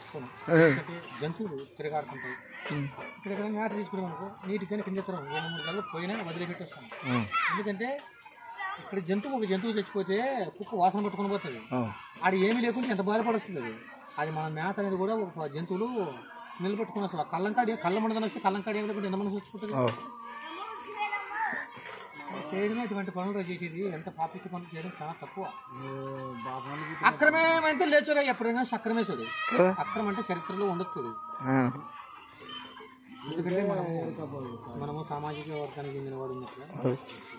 తెచ్చుకోను ఒకటి జంతువులు తిరగాడుతుంటాయి ఇక్కడ ఇక్కడ మేత తీసుకున్నాం అనుకో నీటికైనా కింద ఎత్తడం రెండు మూడు గంటలు పోయినా వదిలిపెట్టేస్తాం ఎందుకంటే ఇక్కడ జంతువు ఒక జంతువు చచ్చిపోతే కుక్క వాసన పట్టుకొని పోతుంది అది ఏమీ లేకుండా ఎంత బాధపడుస్తుంది అది అది మన మేత అనేది కూడా ఒక జంతువులు స్మెల్ పట్టుకుని వస్తుంది ఆ కళ్ళంకాడి కళ్ళ మండదని వస్తే కళ్ళంకాడి ఏమి లేకుండా ఎంత మనసు వచ్చుకుంటుంది చేయడమే ఇటువంటి పనులు చేసేది ఎంత పాపిష్టి పనులు చేయడం చాలా తక్కువ అక్రమం అంటే లేచురా ఎప్పుడైనా సక్రమే చూడు అక్రమం అంటే చరిత్రలో ఉండొచ్చు చూడు ఎందుకంటే మనము మనము సామాజిక వర్గానికి చెందిన వాడు ఉన్నట్టుగా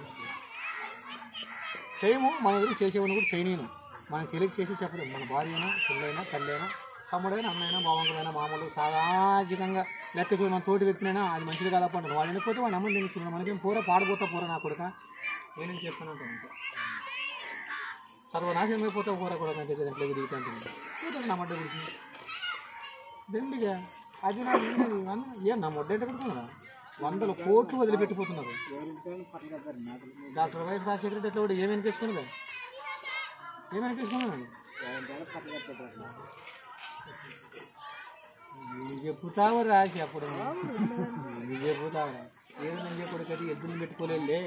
చేయము మన ఎదురు చేసేవాడిని కూడా చేయనీను మనకు తెలియక చేసి చెప్పలేము మన భార్య అయినా పిల్లైనా తల్లి అయినా తమ్ముడైనా అన్నైనా బావంకులైనా మామూలు సామాజికంగా లెక్క చూడు మన తోటి వ్యక్తినైనా అది మంచిది కాదప్ప అంటారు వాడు ఎందుకపోతే వాడు అమ్మని తినిస్తున్నాడు మనకేం పూర పాడిపోతా పూర నా కొడుక నేనేం చేస్తాను అంటాను అంతే సర్వనాశనం అయిపోతా పూర కూడా కంటే దాంట్లో దిగుతా అంటుంది నా మొడ్డ గురించి దండిగా అది నా ఉన్నది వన్- ఏం నా మొడ్డ ఎట్ట పెడుతున్నా వందల కోట్లు వదిలిపెట్టిపోతున్నారు డాక్టర్ వైఎస్ రాజశేఖర రెడ్డి ఎట్లా కూడా ఏమి వెనకేసుకున్నదా ఏమి వెనకేసుకున్నాను నువ్వు చెప్పుతావు రాసి అప్పుడు నువ్వు చెప్పుతావు ఏదో నేను చెప్పడు కదా ఎద్దులు పెట్టుకోలేదు లే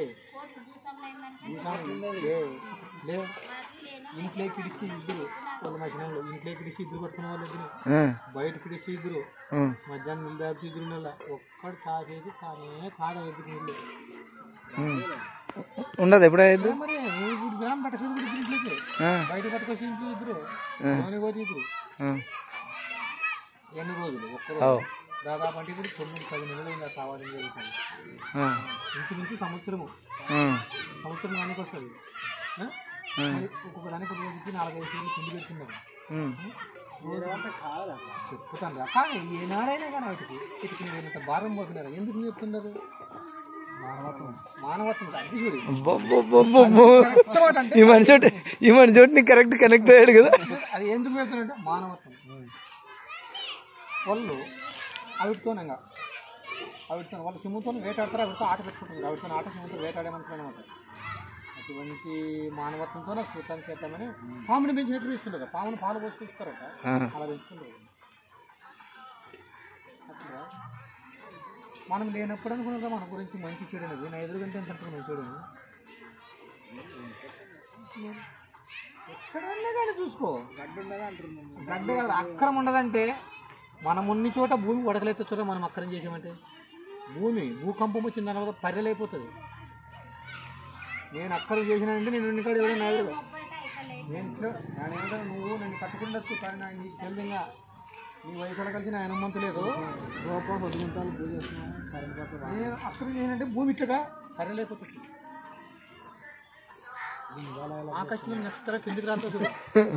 లే లే ఇంట్లో పిడిచి ఇద్దరు వాళ్ళ మధ్యాహ్నంలో ఇంట్లో పిడిచి ఇద్దరు పట్టుకున్న వాళ్ళు ఇద్దరు బయట పిడిచి ఇద్దరు మధ్యాహ్నం నీళ్ళు దాపి ఇద్దరు నెల ఒక్కడు తాగేది కానీ కాడ ఎదురు నీళ్ళు ఉండదు ఎప్పుడైతే మరి మూడు గ్రామ్ పట్టకూడదు కూడా ఇద్దరు ఇంట్లోకి బయట పట్టుకొచ్చి ఇంట్లో ఇద్దరు నూనె పోతే ఇద్దరు ఎన్ని రోజులు ఒక్క రోజు దాదాపు అంటే ఇప్పుడు తొమ్మిది పది నెలలు ఇంకా సావాసం జరుగుతుంది ఇంచుమించు సంవత్సరము సంవత్సరం దానికి వస్తుంది ఆ? మరి ఒక్కొక్క దానికి ఒక రోజుకి నాలుగైదు సార్లు కింది పెడుతున్నాం చెప్పుతాను రా కానీ ఏనాడైనా కానీ వాటికి ఇటుకి మీరు ఇంత భారం పోతున్నారు ఎందుకు చెప్తున్నారు మానవత్వం మానవత్వం అది చూడు ఈ మనిషి ఒకటి- ఈ మనిషి ఒకటి నీకు కరెక్ట్ కనెక్ట్ అయ్యాడు కదా అది ఎందుకు పెడుతున్నారంటే మానవత్వం వాళ్ళు అవిటితోనంగా అవిటితో వాళ్ళు సిమ్ముతో వేటాడతారు అవిటితో ఆట పెట్టుకుంటారు అవిటితో ఆట సిమ్ముతో వేటాడే మనుషులు అనమాట అటువంటి మానవత్వంతో నాకు సూతాన్ని చేద్దామని పాముని పెంచినట్టు ఇస్తుంటారు పాముని పాలు పోసి పెంచుతారట అలా పెంచుకుంటారు అట్లా మనం లేనప్పుడు అనుకున్నారా మన గురించి మంచి చెడు అనేది నా ఎదురుగంటే ఎంత అంటున్నాను చెడు అని. ఎక్కడన్నా కానీ చూసుకో గడ్డ కాదు అక్కరం ఉండదంటే మనం ఉన్ని చోట భూమి ఉడకలైతే చోట మనం అక్కరం చేసామంటే భూమి భూకంపం వచ్చిన తర్వాత పర్రెలైపోతుంది నేను అక్కరం చేసినానంటే నేను ఇంటికాడ ఎవరైనా నా ఎదురుగా నేను ఇక్కడ- నేను ఏమంటాను నువ్వు నన్ను కట్టుకుండొచ్చు కానీ నాకు నీకు తెలియదుగా నీ వయసులో కలిసి నా అనుమంత లేదు రూపం పది గుంటలు పూజ చేస్తున్నాను కరెంట్ పట్టు నేను అక్కరం చేసినంటే భూమి ఇట్టగా పర్రెలైపోతుంది ఆకాశంలో నక్షత్రం కిందికి రాతో చూడు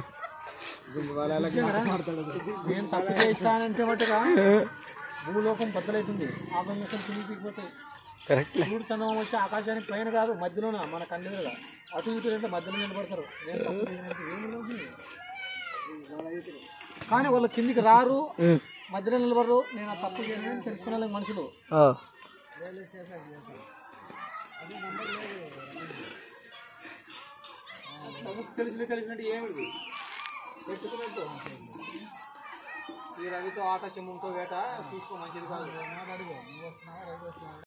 నేను తప్పు చేస్తానంటే మట్టుగా భూలోకం బద్దలవుతుంది ఆకాశం కిందికి పోతాయి కరెక్ట్ సూర్యుడు చంద్రమా వచ్చి ఆకాశానికి పైన కాదు మధ్యలోన మన కన్నెదురుగా అటు ఇటు అంటే మధ్యలో నిలబడతారు నేను తప్పు చేయనంటే ఏమి లేదు. కానీ వాళ్ళు కిందికి రారు మధ్యలో నిలబడరు నేను ఆ తప్పు చేయను తెలుసుకునే వాళ్ళ మనుషులు తమకు తెలిసిన కలిసినట్టు ఏమిటి పెట్టుకున్నట్టు ఈ రవితో ఆట చెమ్ముతో వేట చూసుకో మంచిది కాదు